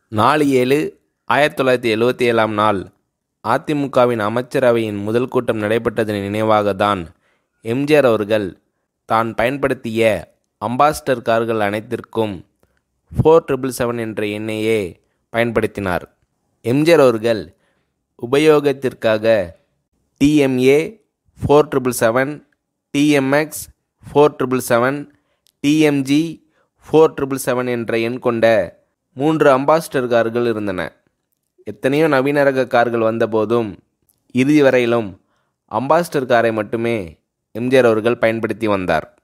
நாலு ஏழு ஆயிரத்தி தொள்ளாயிரத்தி எழுவத்தி ஏழாம் நாள் அதிமுகவின் அமைச்சரவையின் முதல் கூட்டம் நடைபெற்றதன் நினைவாக தான் எம்ஜிஆர் அவர்கள் தான் பயன்படுத்திய அம்பாஸ்டர் கார்கள் அனைத்திற்கும் ஃபோர் ட்ரிபிள் செவன் என்ற எண்ணையே பயன்படுத்தினார் எம்ஜிஆர் அவர்கள் உபயோகத்திற்காக TMA four triple seven TMX four triple seven TMG four triple seven என்ற எண் கொண்ட மூன்று அம்பாஸ்டர் கார்கள் இருந்தன எத்தனையோ நவீன ரக கார்கள் வந்தபோதும் இறுதி வரையிலும் அம்பாஸ்டர் காரை மட்டுமே எம்ஜிஆர் அவர்கள் பயன்படுத்தி வந்தார்